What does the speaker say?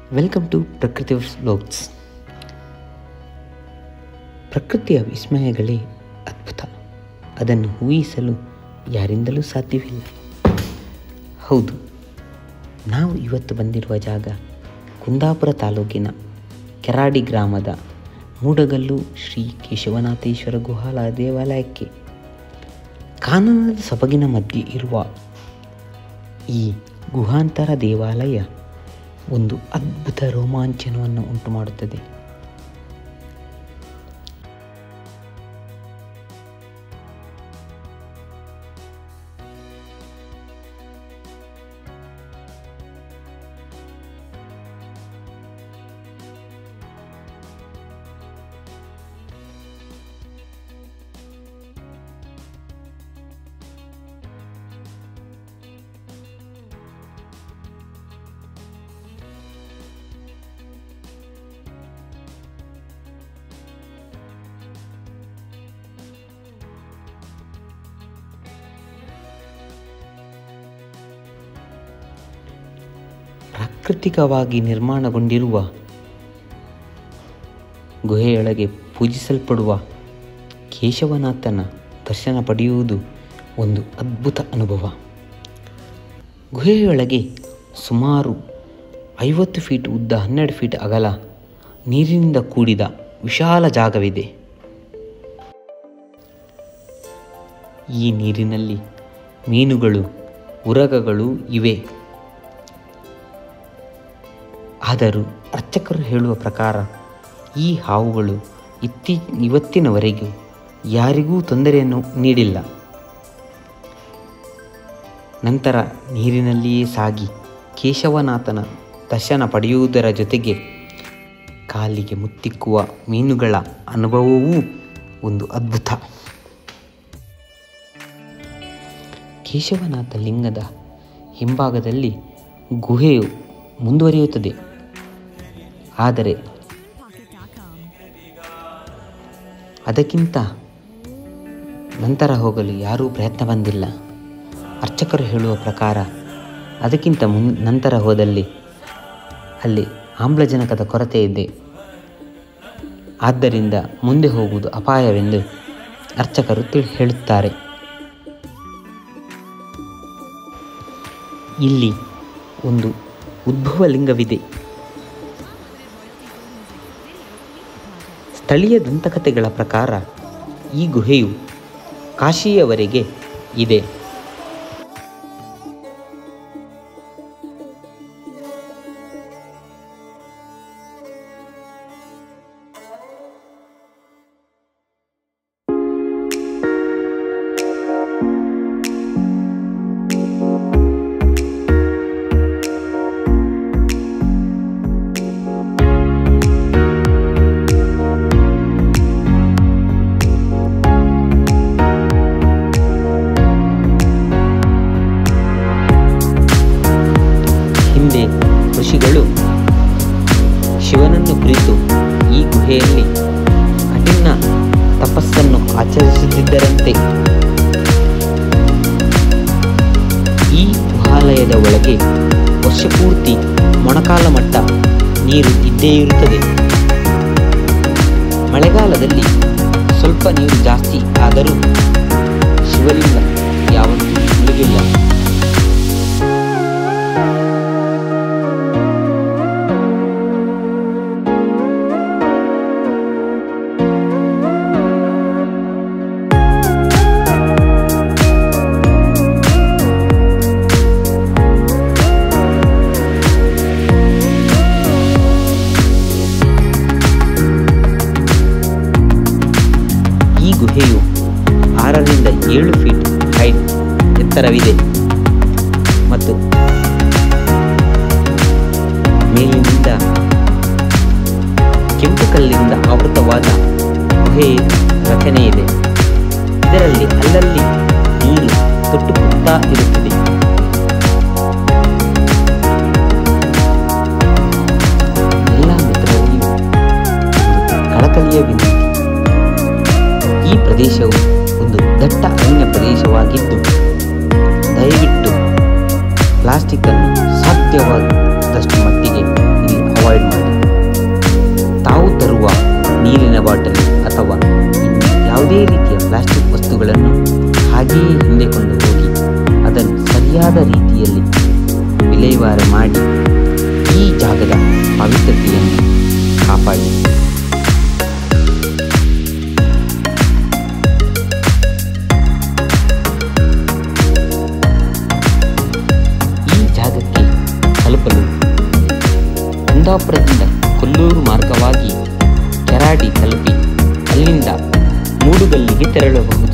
welcome to ಪ್ರಕೃತಿ ವ್ಲೋಗ್ಸ್ ಪ್ರಕೃತಿಯ ವಿಸ್ಮಯಗಳೇ ಅದ್ಭುತ ಅದನ್ನು ಊಹಿಸಲು ಯಾರಿಂದಲೂ ಸಾಧ್ಯವಿಲ್ಲ ಹೌದು ನಾವು ಇವತ್ತು ಬಂದಿರುವ ಜಾಗ ಕುಂದಾಪುರ ತಾಲೂಕಿನ ಕೆರಾಡಿ ಗ್ರಾಮದ ಮೂಡಗಲ್ಲು ಶ್ರೀ ಕೇಶವನಾಥೇಶ್ವರ ಗುಹಾಲ ದೇವಾಲಯಕ್ಕೆ ಕಾನನದ ಸೊಬಗಿನ ಮಧ್ಯೆ ಇರುವ ಈ ಗುಹಾಂತರ ದೇವಾಲಯ ಒಂದು ಅದ್ಭುತ ರೋಮಾಂಚನವನ್ನು ಉಂಟು ಮಾಡುತ್ತದೆ ಪ್ರಾಕೃತಿಕವಾಗಿ ನಿರ್ಮಾಣಗೊಂಡಿರುವ ಗುಹೆಯೊಳಗೆ ಪೂಜಿಸಲ್ಪಡುವ ಕೇಶವನಾಥನ ದರ್ಶನ ಪಡೆಯುವುದು ಒಂದು ಅದ್ಭುತ ಅನುಭವ ಗುಹೆಯೊಳಗೆ ಸುಮಾರು ಐವತ್ತು ಫೀಟ್ ಉದ್ದ ಹನ್ನೆರಡು ಫೀಟ್ ಅಗಲ ನೀರಿನಿಂದ ಕೂಡಿದ ವಿಶಾಲ ಜಾಗವಿದೆ ಈ ನೀರಿನಲ್ಲಿ ಮೀನುಗಳು ಉರಗಗಳು ಇವೆ ಆದರೂ ಅರ್ಚಕರು ಹೇಳುವ ಪ್ರಕಾರ ಈ ಹಾವುಗಳು ಇತ್ತೀ ಇವತ್ತಿನವರೆಗೂ ಯಾರಿಗೂ ತೊಂದರೆಯನ್ನು ನೀಡಿಲ್ಲ ನಂತರ ನೀರಿನಲ್ಲಿಯೇ ಸಾಗಿ ಕೇಶವನಾಥನ ದರ್ಶನ ಪಡೆಯುವುದರ ಜೊತೆಗೆ ಕಾಲಿಗೆ ಮುತ್ತಿಕ್ಕುವ ಮೀನುಗಳ ಅನುಭವವೂ ಒಂದು ಅದ್ಭುತ ಕೇಶವನಾಥ ಲಿಂಗದ ಹಿಂಭಾಗದಲ್ಲಿ ಗುಹೆಯು ಮುಂದುವರಿಯುತ್ತದೆ ಆದರೆ ಅದಕ್ಕಿಂತ ನಂತರ ಹೋಗಲು ಯಾರೂ ಪ್ರಯತ್ನ ಬಂದಿಲ್ಲ ಅರ್ಚಕರು ಹೇಳುವ ಪ್ರಕಾರ ಅದಕ್ಕಿಂತ ಮುನ್ ನಂತರ ಹೋದಲ್ಲಿ ಅಲ್ಲಿ ಆಮ್ಲಜನಕದ ಕೊರತೆ ಇದೆ ಆದ್ದರಿಂದ ಮುಂದೆ ಹೋಗುವುದು ಅಪಾಯವೆಂದು ಅರ್ಚಕರು ತಿಳಿ ಹೇಳುತ್ತಾರೆ ಇಲ್ಲಿ ಒಂದು ಉದ್ಭವ ಲಿಂಗವಿದೆ ಸ್ಥಳೀಯ ದಂತಕಥೆಗಳ ಪ್ರಕಾರ ಈ ಗುಹೆಯು ಕಾಶಿಯವರೆಗೆ ಇದೆ ಹಿಂದೆ ಋಷಿಗಳು ಶಿವನನ್ನು ಕುರಿತು ಈ ಗುಹೆಯಲ್ಲಿ ಕಠಿಣ ತಪಸ್ಸನ್ನು ಆಚರಿಸುತ್ತಿದ್ದರಂತೆ ಈ ಗುಹಾಲಯದ ಒಳಗೆ ವರ್ಷಪೂರ್ತಿ ಮೊಣಕಾಲ ಮಟ್ಟ ನೀರು ಇದ್ದೇ ಇರುತ್ತದೆ ಮಳೆಗಾಲದಲ್ಲಿ ಸ್ವಲ್ಪ ನೀರು ಜಾಸ್ತಿ ಆದರೂ ಶಿವಲಿಂಗ ಯಾವತ್ತೂ ಮುಳುಗಿಲ್ಲ ಈ ಗುಹೆಯು ಆರರಿಂದ ಏಳು ಫೀಟ್ ಹೈಟ್ ಎತ್ತರವಿದೆ ಮತ್ತು ಮೇಲಿನಿಂದ ಕೆಂಪು ಕಲ್ಲಿನಿಂದ ಆವೃತವಾದ ಗುಹೆಯ ರಚನೆ ಇದೆ ಇದರಲ್ಲಿ ಅಲ್ಲಲ್ಲಿ ನೀರು ತೊಟ್ಟುಕುತ್ತಾ ಇರುತ್ತದೆ ಎಲ್ಲ ಮಿತ್ರರಿಗೂ ಒಂದು ಕಳಕಳಿಯ ವಿನಂತಿ ಈ ಪ್ರದೇಶವು ಒಂದು ದಟ್ಟ ಅರಣ್ಯ ಪ್ರದೇಶವಾಗಿದ್ದು ದಯವಿಟ್ಟು ಪ್ಲಾಸ್ಟಿಕ್ ಅನ್ನು ಸಾಧ್ಯವಾದಷ್ಟು ಮಟ್ಟಿಗೆ ಇಲ್ಲಿ ವಿಲೇವಾರಿ ಮಾಡಿ ಈ ಜಾಗದ ಪವಿತ್ರತೆಯನ್ನು ಕಾಪಾಡಿ ಈ ಜಾಗಕ್ಕೆ ತಲುಪಲು ಕುಂದಾಪುರದಿಂದ ಕೊಲ್ಲೂರು ಮಾರ್ಗವಾಗಿ ಕೆರಾಡಿ ತಲುಪಿ ಅಲ್ಲಿಂದ ಮೂಡುಗಲ್ಲಿಗೆ ತೆರಳಬಹುದು